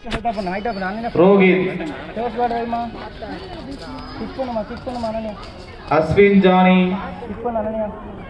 ஹைட்டா பண்ணு ஹைட்டா பண்ணு அண்ணனே ரோஹித் ஃபேஸ் கார்டு வைமா கிக் பண்ணுமா கிக் பண்ணுமா அண்ணனே அஸ்வின் ஜானி கிக் பண்ணு அண்ணனே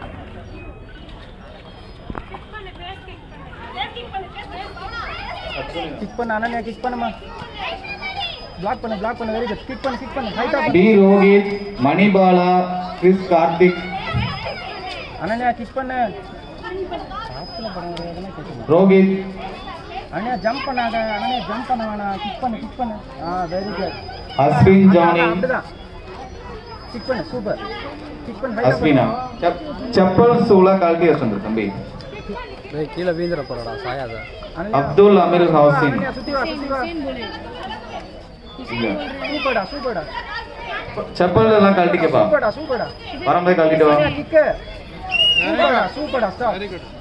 கிக் பண்ணு அண்ணனே கிக் பண்ணுமா பிளாக் பண்ணு பிளாக் பண்ணு வெரி குட் கிக் பண்ணு கிக் பண்ணு ஹைட்டா டி ரோஹித் மணிபாலா கிறிஸ் கார்த்திக் அண்ணனே கிக் பண்ணு சாப்பிட படம் கிடையாதுன்னா கேட்கணும் ரோஹித் அண்ணே ஜம்ப் பண்ணாத அண்ணனே ஜம்ப் பண்ண வேணாம் கிக் பண்ணு கிக் பண்ணு ஆ வெரி குட் அஸ்வின் ஜானி அப்படிதான் கிக் பண்ணு சூப்பர் கிக் பண்ணு height ஆ அஸ்வினா பண்ணு. செப்- செப்பல் சூளா கழட்டி வச்சுருந்த தம்பி கீழே வீந்துட போறடா சாயாத அண்ணனே, அப்துல் அமீர் ஹவுசின் அண்ணனே, சுத்தி வா சுத்தி வா இங்க. சூப்பர்டா சூப்பர்டா செப்பல் எல்லாம் கழட்டிக்கப்பா சூப்பர்டா சூப்பர்டா வரும்போது கழட்டிட்டு வா அண்ணே, கிக்கு சூப்பர்டா சூப்பர்டா ஸ்டாப்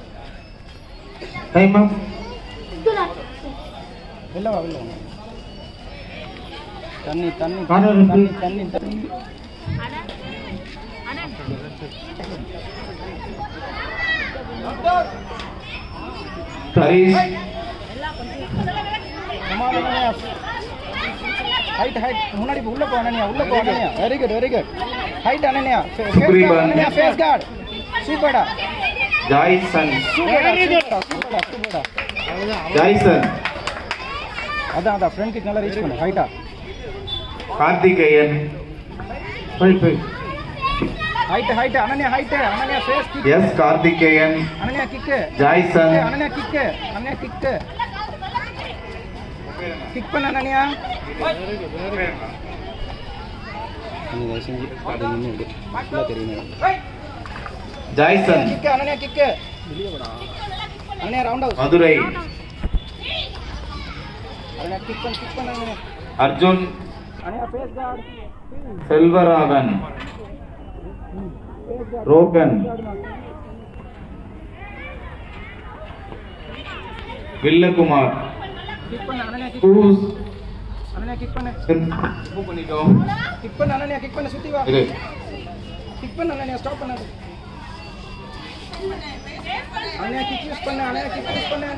டைம் வெளில வா வெளில வா தண்ணி தண்ணி Corner தண்ணி இருக்கு. தண்ணி தண்ணி ஹரிஷ் ஹைட் ஹைட் முன்னாடி போ, உள்ள போ அனன்யா உள்ள போ Ananya very good very good height Ananya Sugreevan. Ananya face guard சூப்பர்டா ஜாய்சன் சூப்பர்டா சூப்பர்டா சூப்பர்டா சூப்பர்டா ஜாய்சன் அதான் அதான் ஃப்ரண்ட் கிக் நல்லா ரீச் பண்ணு ஹைட்டா Karthikeyan height height Ananya height Ananya face kick yes Karthikeyan Ananya kick Joyson Ananya kick Ananya kick kick பண்ண அனன்யா நீ தயவு செஞ்சு அது நின்று விடு ஃபுல்லாக தெரியும் Joyson kick Ananya kick Ananya round out Madurai Ananya kick பண்ணு கிக் பண்ணு Ananya Arjun Ananya face guard Selvaragan Rohan Villakumar kick பண்ணு அனன்யா கிக் கூஸ் அனன்யா கிக் பண்ணு மூவ் பண்ணிக்கோ கிக் பண்ணு அனன்யா கிக் பண்ணு சுத்தி வா இரு கிக் பண்ணு அனன்யா ஸ்டாப் பண்ணாத அனன்யா கிக் யூஸ் பண்ணு அனன்யா கிக் யூஸ் பண்ணு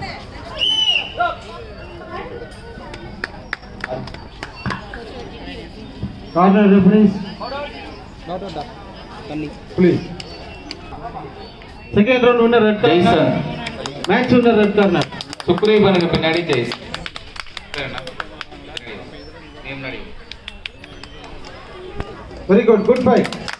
கார்னர் ரெஃபரன்ஸ் டாட் டாட் தண்ணி please second round winner red Jaison match winner red corner சுக்ரீவனுக்கு பின்னாடி ஜெய்சன் நீ முன்னாடி வெரி குட் குட் ஃபைட்